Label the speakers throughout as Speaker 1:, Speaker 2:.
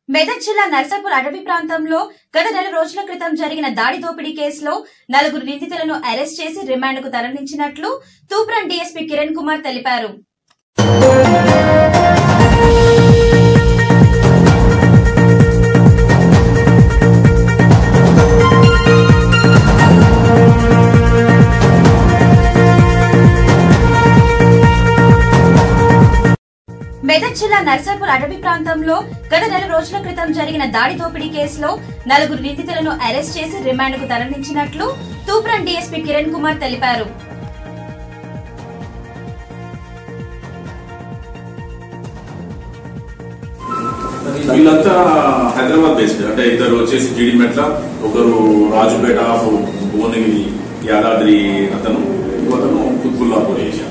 Speaker 1: మెదక్ జిల్లా నర్సాపూర్ అటవీ ప్రాంతంలో గత నెల రోజుల క్రితం జరిగిన దాడి దోపిడీ కేసులో నలుగురు నిందితులను అరెస్ట్ చేసి రిమాండ్కు తరలించినట్లు తూప్రాన్ డీఎస్పీ కిరణ్ కుమార్ తెలిపారు మెదక్ జిల్లా నర్సాపూర్ అటవీ ప్రాంతంలో గత నెల రోజుల క్రితం జరిగిన దాడి దోపిడీ కేసులో నలుగురు నిందితులను అరెస్ట్ చేసి రిమాండ్కు తరలించినట్లు తూప్రాన్ డీఎస్పీ కిరణ్ కుమార్ తెలిపారు
Speaker 2: వీళ్ళంతా హైదరాబాద్ బేస్డ్ అంటే ఇద్దరు వచ్చేసి జీడి మెట్ల ఒకరు రాజుపేట ఆఫ్ భువనగిరి యాదాద్రి అతను ఇంకో అతను కుత్బుల్లాపూర్ ఏషియా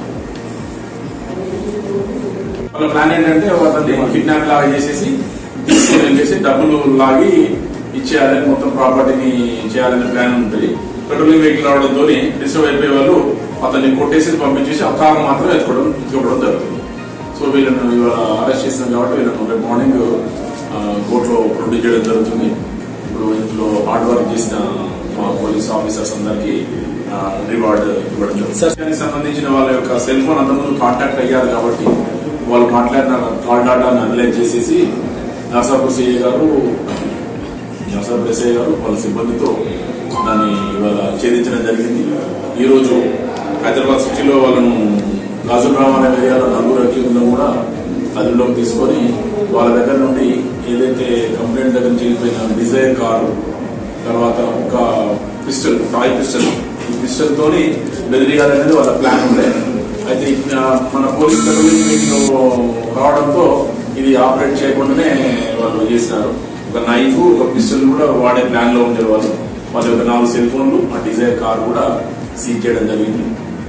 Speaker 2: వాళ్ళ ప్లాన్ ఏంటంటే అతన్ని కిడ్నాప్ లాగా చేసేసి తీసుకొని వెళ్ళేసి డబ్బులు లాగి ఇచ్చేయాలని మొత్తం ప్రాపర్టీని చేయాలనే ప్లాన్ ఉంటుంది పెట్రోలింగ్ వెహికల్ రావడంతో డిస్టర్బ్ అయిపోయే వాళ్ళు అతన్ని కొట్టేసి పంపించేసి ఆ కారు మాత్రం ఎత్తుకోవడం ఎత్తుకోవడం జరుగుతుంది సో వీళ్ళను ఇవాళ అరెస్ట్ చేసినాం కాబట్టి వీళ్ళను రేపు మార్నింగ్ కోర్టులో ప్రొడ్యూస్ చేయడం జరుగుతుంది ఇప్పుడు ఇందులో హార్డ్ వర్క్ చేసిన మా పోలీస్ ఆఫీసర్స్ అందరికి రివార్డ్ ఇవ్వడం జరుగుతుంది దానికి సంబంధించిన వాళ్ళ యొక్క సెల్ ఫోన్ అంతకుముందు కాంటాక్ట్ అయ్యారు కాబట్టి వాళ్ళు మాట్లాడిన కాల్ డాటాను అనలైజ్ చేసేసి నర్సాపూర్ సిఐ గారు నర్సాపూర్ ఎస్ఐ గారు వాళ్ళ సిబ్బందితో దాన్ని ఇవాళ ఛేదించడం జరిగింది ఈరోజు హైదరాబాద్ సిటీలో వాళ్ళను గాజురామ్ అనే ఏరియాలో నలుగురు అక్యూజ్లను కూడా అదుపులోకి తీసుకొని వాళ్ళ దగ్గర నుండి ఏదైతే కంప్లైంట్ దగ్గర నుంచి వెళ్ళిపోయిన డిజైర్ కారు తర్వాత ఒక పిస్టల్ టాయ్ పిస్టల్ ఈ పిస్టల్ తోని బెదిరియాలనేది వాళ్ళ ప్లాన్ ఉండే అయితే ఆ, మన పోలీస్ పెట్రోలింగ్ మీటింగ్ రావడంతో ఇది ఆపరేట్ చేయకుండానే వాళ్ళు చేసినారు ఒక నైఫ్ ఒక పిస్టల్ కూడా వాడే ప్లాన్ లో ఉండే వాళ్ళు వాళ్ళ యొక్క నాలుగు సెల్ ఫోన్లు ఆ డిజైర్ కార్ కూడా సీజ్ చేయడం జరిగింది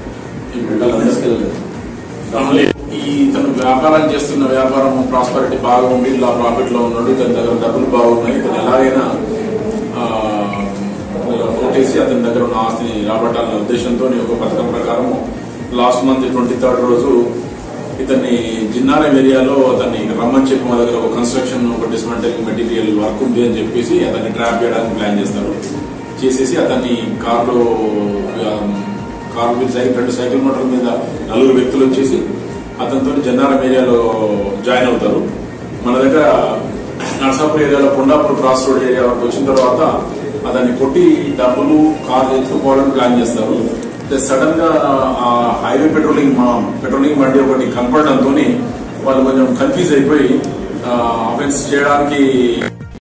Speaker 2: ఇప్పుడు ఈ ఇతను వ్యాపారం చేస్తున్న వ్యాపారం ప్రాస్పరిటీ బాగా ఉండి ఇలా ప్రాఫిట్ లో ఉన్నాడు ఇతని దగ్గర డబ్బులు బాగున్నాయి ఇతను ఎలాగైనా ఆ, కొట్టేసి అతని దగ్గర ఉన్న ఆస్తిని రాబట్టాలనే ఉద్దేశంతో ఒక పథకం ప్రకారం లాస్ట్ మంత్ ట్వంటీ థర్డ్ రోజు ఇతన్ని జిన్నారం ఏరియాలో అతన్ని రమ్మని చెప్పి మా దగ్గర ఒక కన్స్ట్రక్షన్ ఒక డిస్మెంటల్ మెటీరియల్ వర్క్ ఉంది అని చెప్పేసి అతన్ని ట్రాప్ చేయడానికి ప్లాన్ చేస్తారు చేసేసి అతన్ని కార్లో కారు మీద సైకిల్ రెండు సైకిల్ మోటార్ మీద నలుగురు వ్యక్తులు వచ్చేసి అతనితో జన్నారం ఏరియాలో జాయిన్ అవుతారు మన దగ్గర నర్సాపూర్ ఏరియాలో కొండాపూర్ క్రాస్ రోడ్ ఏరియా వరకు వచ్చిన తర్వాత అతన్ని కొట్టి డబ్బులు కార్ ఎత్తుకుపోవడానికి ప్లాన్ చేస్తారు సడన్ గా ఆ హైవే పెట్రోలింగ్ మా పెట్రోలింగ్ బండి ఒకటి కనపడడంతో వాళ్ళు కొంచెం కన్ఫ్యూజ్ అయిపోయి అఫెన్స్ చేయడానికి